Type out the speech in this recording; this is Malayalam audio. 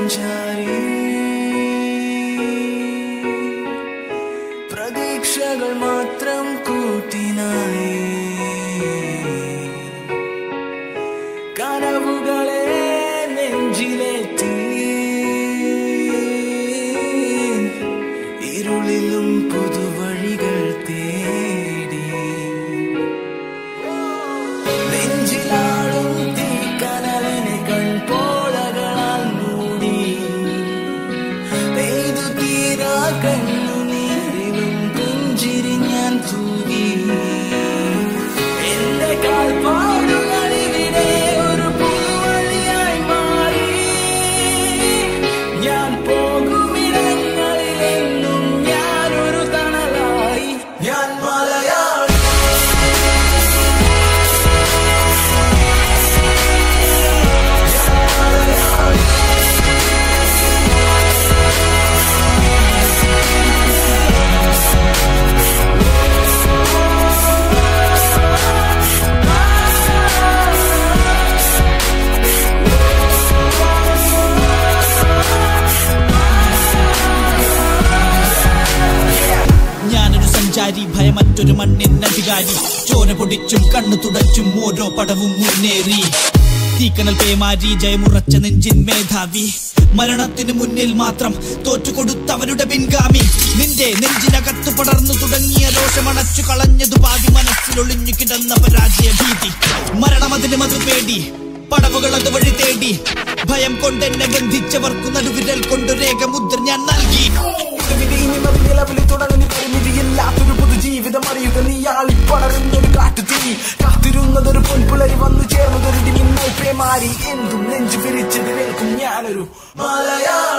സഞ്ചാരി പ്രതീക്ഷകൾ മാത്രം കൂട്ടിനായി കനവുകളെ നെഞ്ചിലേറ്റി ഇരുളിലും പുതുവഴികൾ തേടി നെഞ്ചിലാടും തീക്കനലിനെ കൺപോളകളാൽ മൂടി പെയ്തു തീരാ കണ്ണുനീരിലും പുഞ്ചിരി ഞാൻ തൂകി എന്റെ കാൽപ്പാടുകളിവിടെ ഒരു പുതുവഴിയായി മാറി ഞാൻ പോകുമിടങ്ങളിലെന്നും ഞാനൊരു തണലായി ഞാൻ മലയാളി ഞാനൊരു സഞ്ചാരി ഭയമറ്റൊരു മണ്ണിൻ അധികാരി ചോര പൊടിച്ചും കണ്ണു തുടച്ചും ഓരോ പടവും മുന്നേറി തീക്കനൽ പേമാരി ജയമുറച്ച നെഞ്ചിൻ മേധാവി മരണത്തിന് മുന്നിൽ മാത്രം തോറ്റുകൊടുത്തവരുടെ പിൻഗാമി നിന്റെ നെഞ്ചിനകത്ത് പടർന്നു തുടങ്ങിയ രോഷമണച്ചു കളഞ്ഞതു പാതി മനസ്സിലൊളിഞ്ഞു കിടന്ന പരാജയ ഭീതി മരണമതിന് മതു പേടി പടവുകൾ അതുവഴി തേടി ഭയം കൊണ്ടെന്നെ ബന്ധിച്ചവർക്കു നടുവിരൽ കൊണ്ടു രേഖമുദ്ര ഞാൻ നൽകി നിലവിളി തുടങ്ങി പരിമിതിയില്ലാത്തൊരു പുതുജീവിതം അറിയുക നീ ആളിപ്പടരുന്നൊരു കാട്ടുതീ കാത്തിരുന്നതൊരു പൊൻപുലരി വന്നു ചേർന്നതൊരു മിന്നൽ പേമാരി എന്തും നെഞ്ചു പിരിച്ചതിലേക്കും ഞാനൊരു മലയാളി